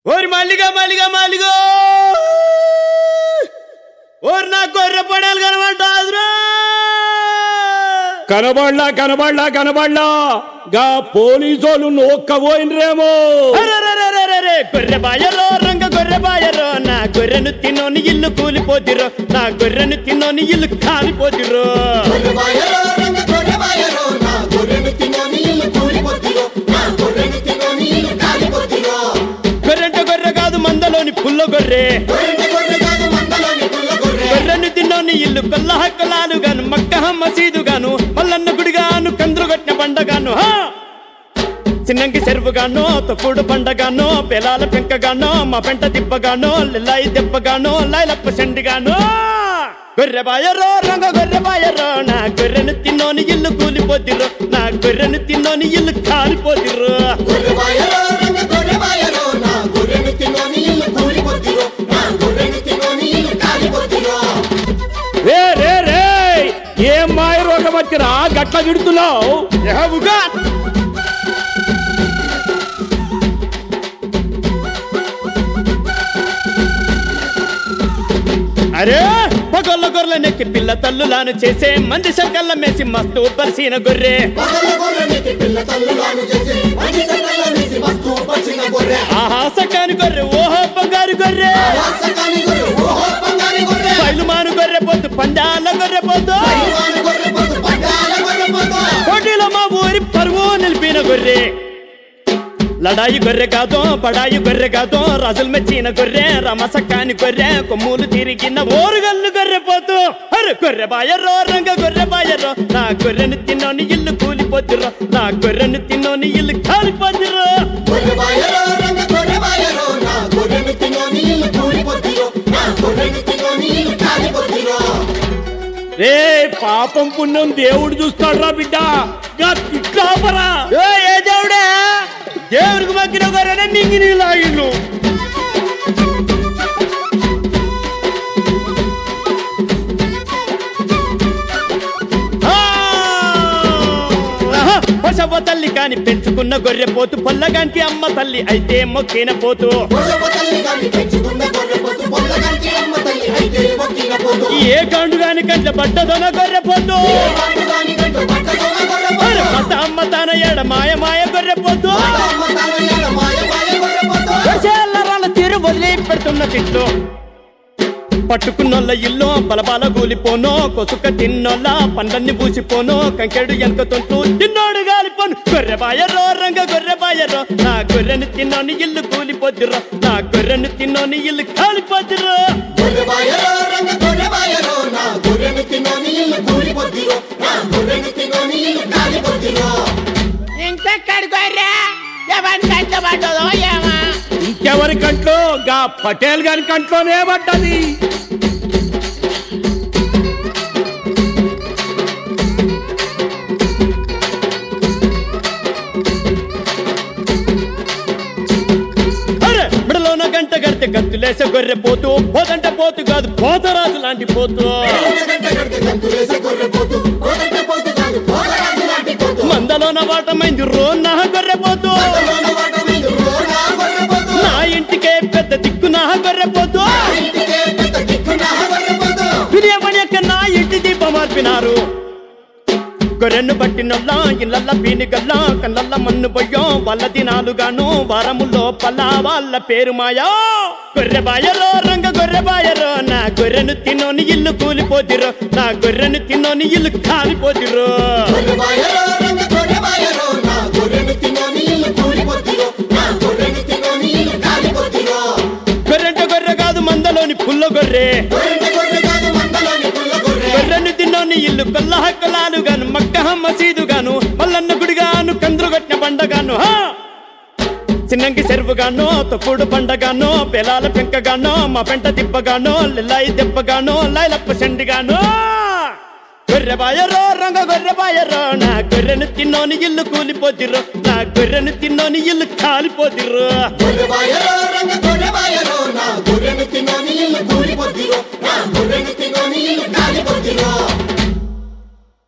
ఓరి మల్లిగా మల్లిగా మల్లిగో ఓరి నా గొర్రె పడాలి కనమంటాదురా కనబడ్లా కనబడ్లా కనబడ్లా గా పోలీసోళ్ళు నోక్కబోయినరేమో అరెరెరెరెరెరె, గొర్రె బాయరో రంగ గొర్రె బాయరో నా గొర్రెను తిన్నోని ఇల్లు కూలిపోతిరో నా గొర్రెను తిన్నోని ఇల్లు కాలిపోతిరో గొర్రెబాయరో రంగ గొర్రెబాయరో నా గొర్రెను తిన్నోని ఇల్లు కూలిపోతిరో నా గొర్రెను తిన్నోని ఇల్లు కాలిపోతిరో గొర్రెంట గొర్రె కాదు మందలోని పుల్ల గొర్రె గొర్రెంట గొర్రె కాదు మందలోని పుల్ల గొర్రె గొర్రెను తిన్నోని ఇల్లు కొల్ల హక్కలాలు గాను మక్కహ మసీదు గాను మల్లన్న గుడిగాను కందులు కొట్టిన పండగాను హా చిన్నంకి చెరువుగానో తొక్కుడు పండగానో పెలాల పెంకగానో మా పెంట దిబ్బగానో లిల్లాయి దెబ్బగానో లైలప్ప చెండిగానో గొర్రె బాయరో రంగ గొర్రె బాయరో నా గొర్రెను తిన్నోని ఇల్లు కూలిపోతిరు నా గొర్రెను తిన్నోని ఇల్లు కాలిపోతిరు గొర్రెబాయరో రంగ గొర్రెబాయరో నా గొర్రెను తిన్నోని ఇల్లు కూలిపోతిరో నా గొర్రెను తిన్నోని ఇల్లు కాలిపోతిరో రే రే రే ఏం మాయ రోగం వచ్చినా గట్ల తిడుతున్నావు యెహోవుగా అరే పగొల్ల గొర్రెల నెక్కి పిల్ల తల్లులాను చేసే మంది శంకల్ల మేసి మస్తు పరిసిన గొర్రె పగల గొర్రెనికి పిల్ల తల్లులాను చేసి మంచి సంకల్ల వేసి వస్తూ పచ్చిన గొర్రె ఆహా సకాని గొర్రె ఓహో బంగారు గొర్రె వాసకాని గొర్రె ఓహో బంగారి గొర్రె పైలుమాను గొర్రె పోతు పంజాల గొర్రె పోతు పైవాని గొర్రె పొద్దు పడ్డాల గొర్రె పొద్దు పోటీలో మా ఊరి పరువు నిలిపిన గొర్రె లడాయి గొర్రె కాదో బడాయి గొర్రె కాదో రాజులు మెచ్చిన గొర్రె రమసక్కాని గొర్రె కొమ్ములు తిరిగిన ఓరుగల్లు గొర్రె పోతు అరే గొర్రె బాయరో రంగ గొర్రె బాయరో నా గొర్రెను తిన్నోని ఇల్లు కూలిపోతురు నా గొర్రెను తిన్నోని ఇల్లు కాలిపోతురు గొర్రెబాయరో రంగ గొర్రెబాయరో నా గొర్రెను తిన్నోని ఇల్లు కూలిపోతిరో నా గొర్రెను తిన్నోని ఇల్లు కాలిపోతిరో రే పాపం పుణ్యం దేవుడు చూస్తాడు రా బిడ్డ గా తిట్లాపరా ఏ ఏ దేవుడే దేవుడికి మగ్గిన గొర్రెనే మింగి నీలాగిళ్ళు పశవ తల్లి కాని పెంచుకున్న గొర్రె పోతు పొల్లగానికి అమ్మ తల్లి అయితే మొక్కిన పోతు గొర్రెప తల్లి గాని పెంచుకున్న గొర్రె పొద్దు పొల్లగానికి అమ్మ తల్లి అయితే మొక్కిన పోతు ఏ గాండు గాని కంట పడ్డదోన గొర్రె పోతు ఏ వాడు గాని గంట పట్టదోన గొర్రె అరే పొద్దు మత అమ్మ తాన ఏడ మాయ మాయ గొర్రె పోతు అమ్మ తాను ఏడ మాయ మాయ గొర్రె పొద్దు దశల్లరాల తీరు వదిలి పెడుతున్న తిట్లు పట్టుకున్నోళ్ళ ఇల్లు బలబాల గూలిపోను కొసుక తిన్నోళ్ళ పండ్లన్నీ పూసిపోను కంకెడు ఎంకతుంటూ తిన్నోడు గాలిపోను గొర్రె బాయరో రంగ గొర్రె బాయరో నా గొర్రెను తిన్నోని ఇల్లు కూలిపోతురు నా గొర్రెను తిన్నోని ఇల్లు కాలిపోతురు గొర్రెబాయరో రంగ గొర్రెబాయరో నా గొర్రెను తిన్నోని ఇల్లు కూలిపోతిరో నా గొర్రెను తిన్నోని ఇల్లు కాలిపోతిరో ఇంకెక్కడి గొర్రె ఎవరి కంట పడ్డదో ఏమా ఇంకెవరి కంట్లో గా పటేల్ గారి కంట్లోనే పడ్డది అరే మిడలోన గంట గడితే గంతులేసే గొర్రె పోతూ పోదంట పోతు కాదు పోతరాజు లాంటి పోతూ గంట గంట గంతులేసే గొర్రె పోతు పోదంట పోతు కాదు పోతరాజు లాంటి పోతు మందలోన వాటమైంది రో నా గొర్రె పోతూ అందులోన వాట మీద రోనా గొర్రె పోతు నా ఇంటికే పెద్ద దిక్కు నా గొర్రె పోతూ ఇంటికే పెద్ద దిక్కున గొర్రె పోతు వినియమణ్యక నా ఇంటి దీపం మార్పినారు గొర్రెను పట్టినల్లా ఇళ్ళల్ల పీనికల్లా కళ్ళల్ల మన్ను పొయ్యో వాళ్ళ దినాలుగాను వారములో పల్లా వాళ్ళ పేరు మాయా గొర్రె బాయరో రంగ గొర్రె బాయరో నా గొర్రెను తిన్నోని ఇల్లు కూలిపోతిరు నా గొర్రెను తిన్నోని ఇల్లు కాలిపోతిరు గొర్రెబాయరో రంగ గొర్రెబాయరో నా గొర్రెను తిన్నోని ఇల్లు కూలిపోతిరో నా గొర్రెను తిన్నోని ఇల్లు కాలిపోతిరో గొర్రెంట గొర్రె కాదు మందలోని పుల్ల గొర్రె గొర్రెంట గొర్రె కాదు మందలోని పుల్ల గొర్రె గొర్రెను తిన్నోని ఇల్లు కొల్ల హక్కలాలు గాను మక్కహ మసీదు గాను మల్లన్న గుడిగాను కందులు కొట్టిన పండగాను హా చిన్నంకి చెరువుగానో తొక్కుడు పండగానో పెలాల పెంకగానో మా పెంట దిబ్బగానో లిల్లాయి దెబ్బగానో లైలప్ప చెండిగానో గొర్రె బాయరో రంగ గొర్రె బాయరో నా గొర్రెను తిన్నోని ఇల్లు కూలిపోతిరు నా గొర్రెను తిన్నోని ఇల్లు కాలిపోతిరు గొర్రెబాయరో రంగ గొర్రెబాయరో నా గొర్రెను తిన్నోని ఇల్లు కూలిపోతిరో నా గొర్రెను తిన్నోని ఇల్లు కాలిపోతిరో